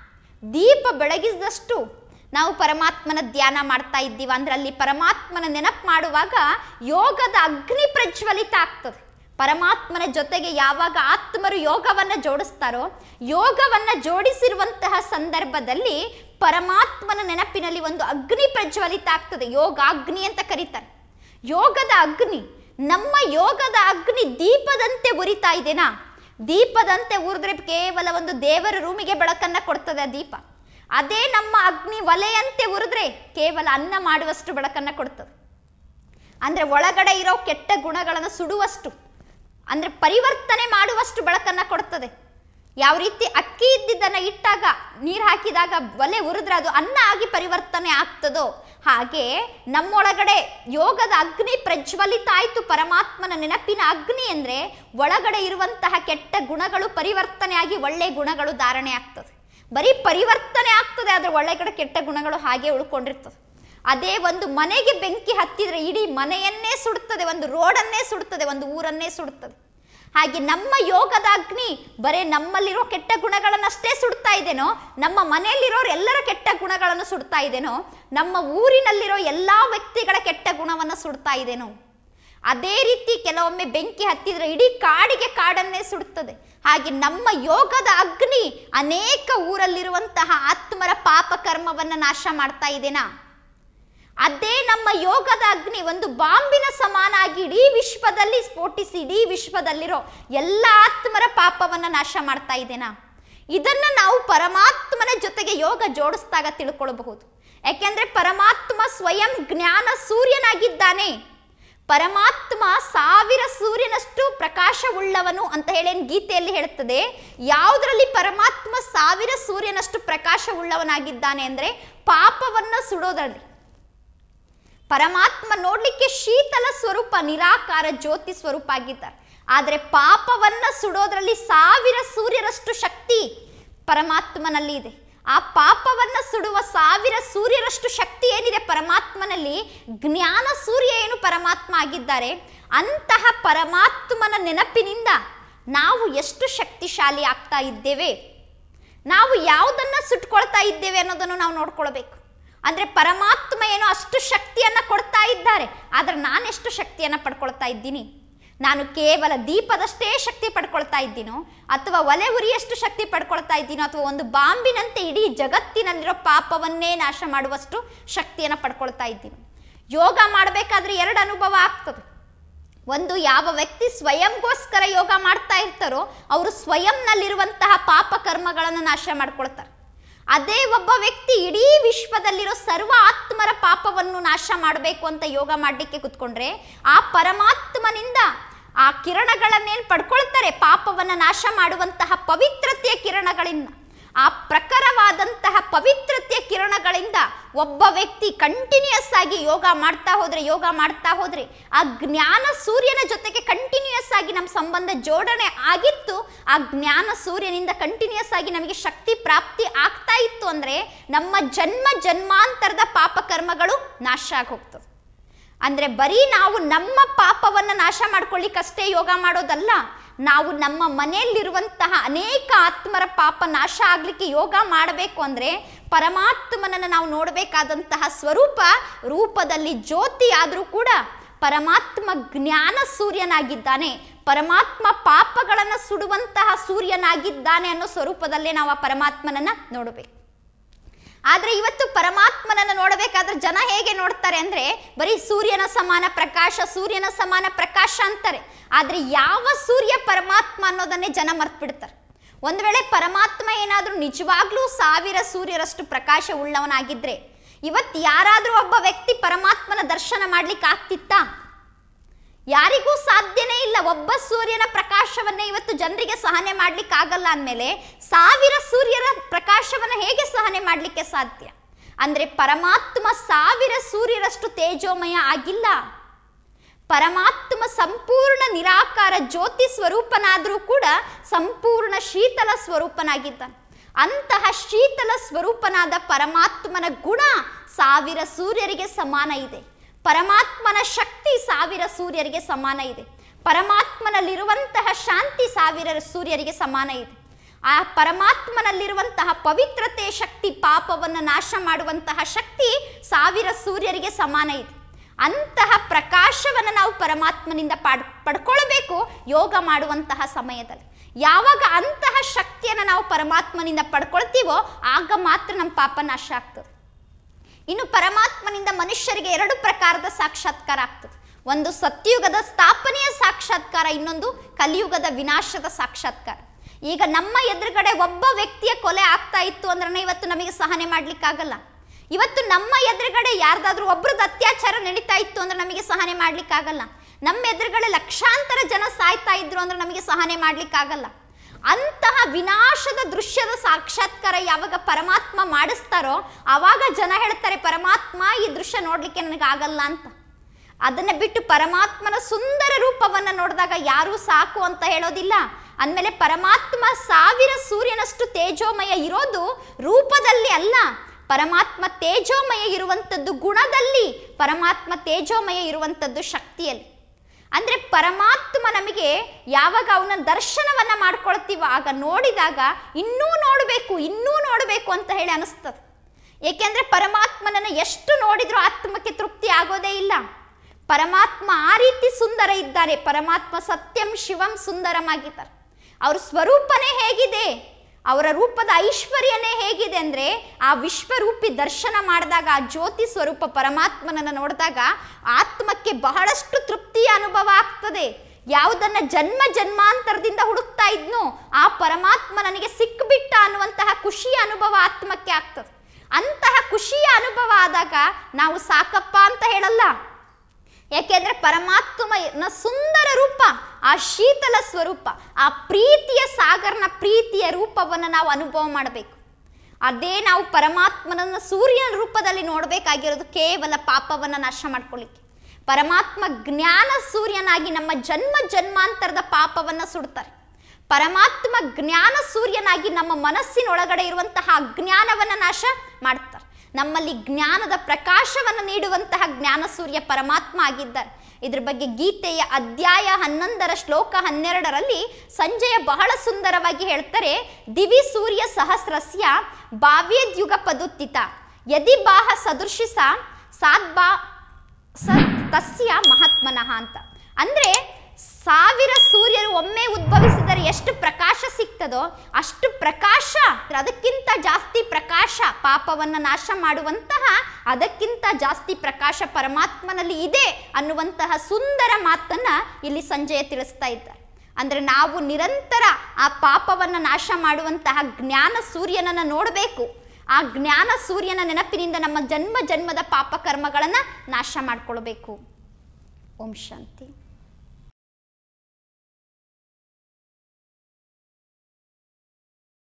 ದೀಪ ಬೆಳಗಿಸಿದಷ್ಟು ನಾವು ಪರಮಾತ್ಮನ ಧ್ಯಾನ ಮಾಡ್ತಾ ಇದ್ದೀವ ಅಂದ್ರೆ ಅಲ್ಲಿ ಪರಮಾತ್ಮನ ನೆನಪು ಮಾಡುವಾಗ ಯೋಗದ ಅಗ್ನಿ ಪ್ರಜ್ವಲಿತ ಆಗ್ತದೆ ಪರಮಾತ್ಮನ ಜೊತೆಗೆ ಯಾವಾಗ ಆತ್ಮರು ಯೋಗವನ್ನ ಜೋಡಿಸ್ತಾರೋ ಯೋಗವನ್ನ ಜೋಡಿಸಿರುವಂತಹ ಸಂದರ್ಭದಲ್ಲಿ ಪರಮಾತ್ಮನ ನೆನಪಿನಲ್ಲಿ ಒಂದು ಅಗ್ನಿ ಪ್ರಜ್ವಲಿತ ಆಗ್ತದೆ ಯೋಗಾಗ್ನಿ ಅಂತ ಕರೀತಾರೆ ಯೋಗದ ಅಗ್ನಿ ನಮ್ಮ ಯೋಗದ ಅಗ್ನಿ ದೀಪದಂತೆ ಉರಿತಾ ಇದೆನಾ ದೀಪದಂತೆ ಉರಿದ್ರೆ ಕೇವಲ ಒಂದು ದೇವರ ರೂಮಿಗೆ ಬೆಳಕನ್ನ ಕೊಡ್ತದೆ ಆ ದೀಪ ಅದೇ ನಮ್ಮ ಅಗ್ನಿ ಒಲೆಯಂತೆ ಉರಿದ್ರೆ ಕೇವಲ ಅನ್ನ ಮಾಡುವಷ್ಟು ಬೆಳಕನ್ನ ಕೊಡ್ತದೆ ಅಂದ್ರೆ ಒಳಗಡೆ ಇರೋ ಕೆಟ್ಟ ಗುಣಗಳನ್ನು ಸುಡುವಷ್ಟು ಅಂದ್ರೆ ಪರಿವರ್ತನೆ ಮಾಡುವಷ್ಟು ಬೆಳಕನ್ನ ಕೊಡ್ತದೆ ಯಾವ ರೀತಿ ಅಕ್ಕಿ ಇದ್ದಿದ್ದನ್ನ ಇಟ್ಟಾಗ ನೀರು ಹಾಕಿದಾಗ ಒಲೆ ಉರಿದ್ರೆ ಅದು ಅನ್ನ ಆಗಿ ಪರಿವರ್ತನೆ ಆಗ್ತದೋ ಹಾಗೆ ನಮ್ಮೊಳಗಡೆ ಯೋಗದ ಅಗ್ನಿ ಪ್ರಜ್ವಲಿತ ಆಯ್ತು ಪರಮಾತ್ಮನ ನೆನಪಿನ ಅಗ್ನಿ ಅಂದ್ರೆ ಒಳಗಡೆ ಇರುವಂತಹ ಕೆಟ್ಟ ಗುಣಗಳು ಪರಿವರ್ತನೆ ಆಗಿ ಒಳ್ಳೆ ಗುಣಗಳು ಧಾರಣೆ ಆಗ್ತದೆ ಬರೀ ಪರಿವರ್ತನೆ ಆಗ್ತದೆ ಆದ್ರೆ ಒಳಗಡೆ ಕೆಟ್ಟ ಗುಣಗಳು ಹಾಗೆ ಉಳ್ಕೊಂಡಿರ್ತದೆ ಅದೇ ಒಂದು ಮನೆಗೆ ಬೆಂಕಿ ಹತ್ತಿದ್ರೆ ಇಡೀ ಮನೆಯನ್ನೇ ಸುಡುತ್ತದೆ ಒಂದು ರೋಡನ್ನೇ ಸುಡುತ್ತದೆ ಒಂದು ಊರನ್ನೇ ಸುಡುತ್ತದೆ ಹಾಗೆ ನಮ್ಮ ಯೋಗದ ಅಗ್ನಿ ಬರೇ ನಮ್ಮಲ್ಲಿರೋ ಕೆಟ್ಟ ಗುಣಗಳನ್ನಷ್ಟೇ ಸುಡ್ತಾ ಇದೇನೋ ನಮ್ಮ ಮನೆಯಲ್ಲಿರೋರು ಎಲ್ಲರ ಕೆಟ್ಟ ಗುಣಗಳನ್ನು ಸುಡ್ತಾ ಇದೇನೋ ನಮ್ಮ ಊರಿನಲ್ಲಿರೋ ಎಲ್ಲ ವ್ಯಕ್ತಿಗಳ ಕೆಟ್ಟ ಗುಣವನ್ನು ಸುಡ್ತಾ ಇದೇನೋ ಅದೇ ರೀತಿ ಕೆಲವೊಮ್ಮೆ ಬೆಂಕಿ ಹತ್ತಿದ್ರೆ ಇಡೀ ಕಾಡಿಗೆ ಕಾಡನ್ನೇ ಸುಡುತ್ತದೆ ಹಾಗೆ ನಮ್ಮ ಯೋಗದ ಅಗ್ನಿ ಅನೇಕ ಊರಲ್ಲಿರುವಂತಹ ಆತ್ಮರ ಪಾಪ ಕರ್ಮವನ್ನು ನಾಶ ಮಾಡ್ತಾ ಇದೆನಾ ಅದೇ ನಮ್ಮ ಯೋಗದ ಅಗ್ನಿ ಒಂದು ಬಾಂಬಿನ ಸಮಾನಾಗಿ ಇಡೀ ವಿಶ್ವದಲ್ಲಿ ಸ್ಫೋಟಿಸಿ ಇಡೀ ವಿಶ್ವದಲ್ಲಿರೋ ಎಲ್ಲ ಆತ್ಮರ ಪಾಪವನ್ನ ನಾಶ ಮಾಡ್ತಾ ಇದೆನಾ ಇದನ್ನ ನಾವು ಪರಮಾತ್ಮನ ಜೊತೆಗೆ ಯೋಗ ಜೋಡಿಸಿದಾಗ ತಿಳ್ಕೊಳ್ಬಹುದು ಯಾಕೆಂದ್ರೆ ಪರಮಾತ್ಮ ಸ್ವಯಂ ಜ್ಞಾನ ಸೂರ್ಯನಾಗಿದ್ದಾನೆ ಪರಮಾತ್ಮ ಸಾವಿರ ಸೂರ್ಯನಷ್ಟು ಪ್ರಕಾಶವುಳ್ಳವನು ಅಂತ ಹೇಳಿ ಏನ್ ಗೀತೆಯಲ್ಲಿ ಹೇಳುತ್ತದೆ ಯಾವುದರಲ್ಲಿ ಪರಮಾತ್ಮ ಸಾವಿರ ಸೂರ್ಯನಷ್ಟು ಪ್ರಕಾಶವುಳ್ಳವನಾಗಿದ್ದಾನೆ ಅಂದ್ರೆ ಪಾಪವನ್ನ ಸುಡೋದ್ರಲ್ಲಿ ಪರಮಾತ್ಮ ನೋಡ್ಲಿಕ್ಕೆ ಶೀತಲ ಸ್ವರೂಪ ನಿರಾಕಾರ ಜ್ಯೋತಿ ಸ್ವರೂಪ ಆಗಿದ್ದಾರೆ ಆದರೆ ಪಾಪವನ್ನ ಸುಡೋದ್ರಲ್ಲಿ ಸಾವಿರ ಸೂರ್ಯರಷ್ಟು ಶಕ್ತಿ ಪರಮಾತ್ಮನಲ್ಲಿ ಇದೆ ಆ ಪಾಪವನ್ನ ಸುಡುವ ಸಾವಿರ ಸೂರ್ಯರಷ್ಟು ಶಕ್ತಿ ಏನಿದೆ ಪರಮಾತ್ಮನಲ್ಲಿ ಜ್ಞಾನ ಸೂರ್ಯ ಏನು ಪರಮಾತ್ಮ ಆಗಿದ್ದಾರೆ ಅಂತಹ ಪರಮಾತ್ಮನ ನೆನಪಿನಿಂದ ನಾವು ಎಷ್ಟು ಶಕ್ತಿಶಾಲಿ ಆಗ್ತಾ ಇದ್ದೇವೆ ನಾವು ಯಾವುದನ್ನ ಸುಟ್ಕೊಳ್ತಾ ಇದ್ದೇವೆ ಅನ್ನೋದನ್ನು ನಾವು ನೋಡ್ಕೊಳ್ಬೇಕು ಅಂದ್ರೆ ಪರಮಾತ್ಮ ಏನೋ ಅಷ್ಟು ಶಕ್ತಿಯನ್ನ ಕೊಡ್ತಾ ಇದ್ದಾರೆ ಆದ್ರೆ ನಾನೆಷ್ಟು ಶಕ್ತಿಯನ್ನ ಪಡ್ಕೊಳ್ತಾ ಇದ್ದೀನಿ ನಾನು ಕೇವಲ ದೀಪದಷ್ಟೇ ಶಕ್ತಿ ಪಡ್ಕೊಳ್ತಾ ಇದ್ದೀನೋ ಅಥವಾ ಒಲೆ ಉರಿಯಷ್ಟು ಶಕ್ತಿ ಪಡ್ಕೊಳ್ತಾ ಇದ್ದೀನೋ ಅಥವಾ ಒಂದು ಬಾಂಬಿನಂತೆ ಇಡೀ ಜಗತ್ತಿನಲ್ಲಿರೋ ಪಾಪವನ್ನೇ ನಾಶ ಮಾಡುವಷ್ಟು ಶಕ್ತಿಯನ್ನು ಪಡ್ಕೊಳ್ತಾ ಇದ್ದೀನಿ ಯೋಗ ಮಾಡಬೇಕಾದ್ರೆ ಎರಡು ಅನುಭವ ಆಗ್ತದೆ ಒಂದು ಯಾವ ವ್ಯಕ್ತಿ ಸ್ವಯಂಗೋಸ್ಕರ ಯೋಗ ಮಾಡ್ತಾ ಇರ್ತಾರೋ ಅವರು ಸ್ವಯಂನಲ್ಲಿರುವಂತಹ ಪಾಪ ಕರ್ಮಗಳನ್ನು ನಾಶ ಮಾಡ್ಕೊಳ್ತಾರೆ ಅದೇ ಒಬ್ಬ ವ್ಯಕ್ತಿ ಇಡೀ ವಿಶ್ವದಲ್ಲಿರೋ ಸರ್ವ ಆತ್ಮರ ಪಾಪವನ್ನು ನಾಶ ಮಾಡಬೇಕು ಅಂತ ಯೋಗ ಮಾಡಲಿಕ್ಕೆ ಕುತ್ಕೊಂಡ್ರೆ ಆ ಪರಮಾತ್ಮನಿಂದ ಆ ಕಿರಣಗಳನ್ನೇನು ಪಡ್ಕೊಳ್ತಾರೆ ಪಾಪವನ್ನು ನಾಶ ಮಾಡುವಂತಹ ಪವಿತ್ರತೆಯ ಕಿರಣಗಳಿಂದ ಆ ಪ್ರಖರವಾದಂತಹ ಪವಿತ್ರತೆಯ ಕಿರಣಗಳಿಂದ ಒಬ್ಬ ವ್ಯಕ್ತಿ ಕಂಟಿನ್ಯೂಯಸ್ ಆಗಿ ಯೋಗ ಮಾಡ್ತಾ ಹೋದ್ರೆ ಯೋಗ ಮಾಡ್ತಾ ಹೋದ್ರೆ ಆ ಜ್ಞಾನ ಸೂರ್ಯನ ಜೊತೆಗೆ ಕಂಟಿನ್ಯೂಯಸ್ ಆಗಿ ನಮ್ಮ ಸಂಬಂಧ ಜೋಡಣೆ ಆಗಿತ್ತು ಆ ಜ್ಞಾನ ಸೂರ್ಯನಿಂದ ಕಂಟಿನ್ಯೂಯಸ್ ಆಗಿ ನಮಗೆ ಶಕ್ತಿ ಪ್ರಾಪ್ತಿ ಆಗ್ತಾ ಇತ್ತು ಅಂದ್ರೆ ನಮ್ಮ ಜನ್ಮ ಜನ್ಮಾಂತರದ ಪಾಪ ಕರ್ಮಗಳು ನಾಶ ಆಗಿ ಹೋಗ್ತದೆ ಅಂದ್ರೆ ಬರೀ ನಾವು ನಮ್ಮ ಪಾಪವನ್ನ ನಾಶ ಮಾಡ್ಕೊಳ್ಳಿಕ್ಕಷ್ಟೇ ಯೋಗ ಮಾಡೋದಲ್ಲ ನಾವು ನಮ್ಮ ಮನೆಯಲ್ಲಿರುವಂತಹ ಅನೇಕ ಆತ್ಮರ ಪಾಪ ನಾಶ ಆಗ್ಲಿಕ್ಕೆ ಯೋಗ ಮಾಡಬೇಕು ಅಂದ್ರೆ ಪರಮಾತ್ಮನನ್ನು ನಾವು ನೋಡಬೇಕಾದಂತಹ ಸ್ವರೂಪ ರೂಪದಲ್ಲಿ ಜ್ಯೋತಿ ಆದರೂ ಕೂಡ ಪರಮಾತ್ಮ ಜ್ಞಾನ ಸೂರ್ಯನಾಗಿದ್ದಾನೆ ಪರಮಾತ್ಮ ಪಾಪಗಳನ್ನು ಸುಡುವಂತಹ ಸೂರ್ಯನಾಗಿದ್ದಾನೆ ಅನ್ನೋ ಸ್ವರೂಪದಲ್ಲೇ ನಾವು ಆ ಪರಮಾತ್ಮನನ್ನ ನೋಡಬೇಕು ಆದ್ರೆ ಇವತ್ತು ಪರಮಾತ್ಮನನ್ನ ನೋಡಬೇಕಾದ್ರೆ ಜನ ಹೇಗೆ ನೋಡ್ತಾರೆ ಅಂದ್ರೆ ಬರೀ ಸೂರ್ಯನ ಸಮಾನ ಪ್ರಕಾಶ ಸೂರ್ಯನ ಸಮಾನ ಪ್ರಕಾಶ ಅಂತಾರೆ ಆದ್ರೆ ಯಾವ ಸೂರ್ಯ ಪರಮಾತ್ಮ ಅನ್ನೋದನ್ನೇ ಜನ ಮರ್ತು ಬಿಡ್ತಾರೆ ಒಂದು ವೇಳೆ ಪರಮಾತ್ಮ ಏನಾದ್ರೂ ನಿಜವಾಗ್ಲೂ ಸಾವಿರ ಸೂರ್ಯರಷ್ಟು ಪ್ರಕಾಶ ಉಳ್ಳವನಾಗಿದ್ರೆ ಇವತ್ತು ಯಾರಾದ್ರೂ ಒಬ್ಬ ವ್ಯಕ್ತಿ ಪರಮಾತ್ಮನ ದರ್ಶನ ಮಾಡ್ಲಿಕ್ಕೆ ಆಗ್ತಿತ್ತಾ ಯಾರಿಗೂ ಸಾಧ್ಯನೇ ಇಲ್ಲ ಒಬ್ಬ ಸೂರ್ಯನ ಪ್ರಕಾಶವನ್ನೇ ಇವತ್ತು ಜನರಿಗೆ ಸಹನೆ ಮಾಡ್ಲಿಕ್ಕೆ ಆಗಲ್ಲ ಅಂದಮೇಲೆ ಸಾವಿರ ಸೂರ್ಯರ ಪ್ರಕಾಶವನ್ನ ಹೇಗೆ ಸಹನೆ ಮಾಡಲಿಕ್ಕೆ ಸಾಧ್ಯ ಅಂದ್ರೆ ಪರಮಾತ್ಮ ಸಾವಿರ ಸೂರ್ಯರಷ್ಟು ತೇಜೋಮಯ ಆಗಿಲ್ಲ ಪರಮಾತ್ಮ ಸಂಪೂರ್ಣ ನಿರಾಕಾರ ಜ್ಯೋತಿ ಸ್ವರೂಪನಾದರೂ ಕೂಡ ಸಂಪೂರ್ಣ ಶೀತಲ ಸ್ವರೂಪನಾಗಿದ್ದಾನೆ ಅಂತಹ ಶೀತಲ ಸ್ವರೂಪನಾದ ಪರಮಾತ್ಮನ ಗುಣ ಸಾವಿರ ಸೂರ್ಯರಿಗೆ ಸಮಾನ ಇದೆ ಪರಮಾತ್ಮನ ಶಕ್ತಿ ಸಾವಿರ ಸೂರ್ಯರಿಗೆ ಸಮಾನ ಇದೆ ಪರಮಾತ್ಮನಲ್ಲಿರುವಂತಹ ಶಾಂತಿ ಸಾವಿರ ಸೂರ್ಯರಿಗೆ ಸಮಾನ ಇದೆ ಆ ಪರಮಾತ್ಮನಲ್ಲಿರುವಂತಹ ಪವಿತ್ರತೆ ಶಕ್ತಿ ಪಾಪವನ್ನು ನಾಶ ಮಾಡುವಂತಹ ಶಕ್ತಿ ಸಾವಿರ ಸೂರ್ಯರಿಗೆ ಸಮಾನ ಇದೆ ಅಂತಹ ಪ್ರಕಾಶವನ್ನು ನಾವು ಪರಮಾತ್ಮನಿಂದ ಪಡ್ ಪಡ್ಕೊಳ್ಬೇಕು ಯೋಗ ಮಾಡುವಂತಹ ಸಮಯದಲ್ಲಿ ಯಾವಾಗ ಅಂತಹ ಶಕ್ತಿಯನ್ನು ನಾವು ಪರಮಾತ್ಮನಿಂದ ಪಡ್ಕೊಳ್ತೀವೋ ಆಗ ಮಾತ್ರ ನಮ್ಮ ಪಾಪ ನಾಶ ಆಗ್ತದೆ ಇನ್ನು ಪರಮಾತ್ಮನಿಂದ ಮನುಷ್ಯರಿಗೆ ಎರಡು ಪ್ರಕಾರದ ಸಾಕ್ಷಾತ್ಕಾರ ಆಗ್ತದೆ ಒಂದು ಸತ್ಯುಗದ ಸ್ಥಾಪನೆಯ ಸಾಕ್ಷಾತ್ಕಾರ ಇನ್ನೊಂದು ಕಲಿಯುಗದ ವಿನಾಶದ ಸಾಕ್ಷಾತ್ಕಾರ ಈಗ ನಮ್ಮ ಎದುರುಗಡೆ ಒಬ್ಬ ವ್ಯಕ್ತಿಯ ಕೊಲೆ ಆಗ್ತಾ ಇತ್ತು ಅಂದ್ರೆ ಇವತ್ತು ನಮಗೆ ಸಹನೆ ಮಾಡ್ಲಿಕ್ಕಾಗಲ್ಲ ಇವತ್ತು ನಮ್ಮ ಎದುರುಗಡೆ ಯಾರ್ದಾದ್ರೂ ಒಬ್ರದ್ದು ಅತ್ಯಾಚಾರ ನಡೀತಾ ಇತ್ತು ಅಂದ್ರೆ ನಮಗೆ ಸಹನೆ ಮಾಡ್ಲಿಕ್ಕಾಗಲ್ಲ ನಮ್ಮ ಎದುರುಗಡೆ ಲಕ್ಷಾಂತರ ಜನ ಸಾಯ್ತಾ ಇದ್ರು ಅಂದ್ರೆ ನಮಗೆ ಸಹನೆ ಮಾಡ್ಲಿಕ್ಕಾಗಲ್ಲ ಅಂತಹ ವಿನಾಶದ ದೃಶ್ಯದ ಸಾಕ್ಷಾತ್ಕಾರ ಯಾವಾಗ ಪರಮಾತ್ಮ ಮಾಡಿಸ್ತಾರೋ ಆವಾಗ ಜನ ಹೇಳ್ತಾರೆ ಪರಮಾತ್ಮ ಈ ದೃಶ್ಯ ನೋಡ್ಲಿಕ್ಕೆ ನನಗೆ ಆಗಲ್ಲ ಅಂತ ಅದನ್ನ ಬಿಟ್ಟು ಪರಮಾತ್ಮನ ಸುಂದರ ರೂಪವನ್ನ ನೋಡಿದಾಗ ಯಾರೂ ಸಾಕು ಅಂತ ಹೇಳೋದಿಲ್ಲ ಅಂದಮೇಲೆ ಪರಮಾತ್ಮ ಸಾವಿರ ಸೂರ್ಯನಷ್ಟು ತೇಜೋಮಯ ಇರೋದು ರೂಪದಲ್ಲಿ ಅಲ್ಲ ಪರಮಾತ್ಮ ತೇಜೋಮಯ ಇರುವಂಥದ್ದು ಗುಣದಲ್ಲಿ ಪರಮಾತ್ಮ ತೇಜೋಮಯ ಇರುವಂಥದ್ದು ಶಕ್ತಿಯಲ್ಲಿ ಅಂದ್ರೆ ಪರಮಾತ್ಮ ನಮಗೆ ಯಾವಾಗ ಅವನ ದರ್ಶನವನ್ನ ಮಾಡ್ಕೊಳ್ತೀವೋ ಆಗ ನೋಡಿದಾಗ ಇನ್ನೂ ನೋಡಬೇಕು ಇನ್ನೂ ನೋಡಬೇಕು ಅಂತ ಹೇಳಿ ಅನಿಸ್ತದೆ ಏಕೆಂದ್ರೆ ಪರಮಾತ್ಮನನ್ನು ಎಷ್ಟು ನೋಡಿದ್ರೂ ಆತ್ಮಕ್ಕೆ ತೃಪ್ತಿ ಆಗೋದೇ ಇಲ್ಲ ಪರಮಾತ್ಮ ಆ ರೀತಿ ಸುಂದರ ಇದ್ದಾರೆ ಪರಮಾತ್ಮ ಸತ್ಯಂ ಶಿವಂ ಸುಂದರಂ ಆಗಿದ್ದಾರೆ ಅವ್ರ ಸ್ವರೂಪನೇ ಹೇಗಿದೆ ಅವರ ರೂಪದ ಐಶ್ವರ್ಯನೇ ಹೇಗಿದೆ ಅಂದ್ರೆ ಆ ವಿಶ್ವರೂಪಿ ದರ್ಶನ ಮಾಡಿದಾಗ ಆ ಜ್ಯೋತಿ ಸ್ವರೂಪ ಪರಮಾತ್ಮನನ್ನು ನೋಡಿದಾಗ ಆತ್ಮಕ್ಕೆ ಬಹಳಷ್ಟು ತೃಪ್ತಿಯ ಅನುಭವ ಆಗ್ತದೆ ಯಾವುದನ್ನ ಜನ್ಮ ಜನ್ಮಾಂತರದಿಂದ ಹುಡುಕ್ತಾ ಇದ್ನೋ ಆ ಪರಮಾತ್ಮ ನನಗೆ ಸಿಕ್ಬಿಟ್ಟ ಅನ್ನುವಂತಹ ಖುಷಿಯ ಅನುಭವ ಆತ್ಮಕ್ಕೆ ಆಗ್ತದೆ ಅಂತಹ ಖುಷಿಯ ಅನುಭವ ಆದಾಗ ನಾವು ಸಾಕಪ್ಪ ಅಂತ ಹೇಳಲ್ಲ ಯಾಕೆಂದ್ರೆ ಪರಮಾತ್ಮನ ಸುಂದರ ರೂಪ ಆ ಶೀತಲ ಸ್ವರೂಪ ಆ ಪ್ರೀತಿಯ ಸಾಗರನ ಪ್ರೀತಿಯ ರೂಪವನ್ನು ನಾವು ಅನುಭವ ಮಾಡಬೇಕು ಅದೇ ನಾವು ಪರಮಾತ್ಮನನ್ನ ಸೂರ್ಯನ ರೂಪದಲ್ಲಿ ನೋಡಬೇಕಾಗಿರೋದು ಕೇವಲ ಪಾಪವನ್ನು ನಾಶ ಮಾಡ್ಕೊಳ್ಳಿಕ್ಕೆ ಪರಮಾತ್ಮ ಜ್ಞಾನ ಸೂರ್ಯನಾಗಿ ನಮ್ಮ ಜನ್ಮ ಜನ್ಮಾಂತರದ ಪಾಪವನ್ನು ಸುಡ್ತಾರೆ ಪರಮಾತ್ಮ ಜ್ಞಾನ ಸೂರ್ಯನಾಗಿ ನಮ್ಮ ಮನಸ್ಸಿನೊಳಗಡೆ ಇರುವಂತಹ ಅಜ್ಞಾನವನ್ನು ನಾಶ ಮಾಡ್ತಾರೆ ನಮ್ಮಲ್ಲಿ ಜ್ಞಾನದ ಪ್ರಕಾಶವನ್ನು ನೀಡುವಂತಹ ಜ್ಞಾನ ಸೂರ್ಯ ಪರಮಾತ್ಮ ಆಗಿದ್ದಾರೆ ಇದ್ರ ಬಗ್ಗೆ ಗೀತೆಯ ಅಧ್ಯಾಯ ಹನ್ನೊಂದರ ಶ್ಲೋಕ ಹನ್ನೆರಡರಲ್ಲಿ ಸಂಜಯ ಬಹಳ ಸುಂದರವಾಗಿ ಹೇಳ್ತಾರೆ ದಿವಿ ಸೂರ್ಯ ಸಹಸ್ರಸ್ಯ ಭಾವ್ಯದ್ಯುಗ ಪದುತ್ತಿತ ಯದಿ ಬಾಹ ಸದೃಶಿಸ ಸಾದ್ಬಾ ಸ ತಸ್ಯ ಮಹಾತ್ಮನಃ ಅಂತ ಅಂದ್ರೆ ಸಾವಿರ ಸೂರ್ಯರು ಒಮ್ಮೆ ಉದ್ಭವಿಸಿದರೆ ಎಷ್ಟು ಪ್ರಕಾಶ ಸಿಗ್ತದೋ ಅಷ್ಟು ಪ್ರಕಾಶ ಅದಕ್ಕಿಂತ ಜಾಸ್ತಿ ಪ್ರಕಾಶ ಪಾಪವನ್ನು ನಾಶ ಮಾಡುವಂತಹ ಅದಕ್ಕಿಂತ ಜಾಸ್ತಿ ಪ್ರಕಾಶ ಪರಮಾತ್ಮನಲ್ಲಿ ಇದೆ ಅನ್ನುವಂತಹ ಸುಂದರ ಮಾತನ್ನ ಇಲ್ಲಿ ಸಂಜಯ ತಿಳಿಸ್ತಾ ಇದ್ದಾರೆ ಅಂದ್ರೆ ನಾವು ನಿರಂತರ ಆ ಪಾಪವನ್ನು ನಾಶ ಮಾಡುವಂತಹ ಜ್ಞಾನ ಸೂರ್ಯನನ್ನು ನೋಡಬೇಕು ಆ ಜ್ಞಾನ ಸೂರ್ಯನ ನೆನಪಿನಿಂದ ನಮ್ಮ ಜನ್ಮ ಜನ್ಮದ ಪಾಪ ಕರ್ಮಗಳನ್ನು ನಾಶ ಮಾಡಿಕೊಳ್ಬೇಕು ಓಂ ಶಾಂತಿ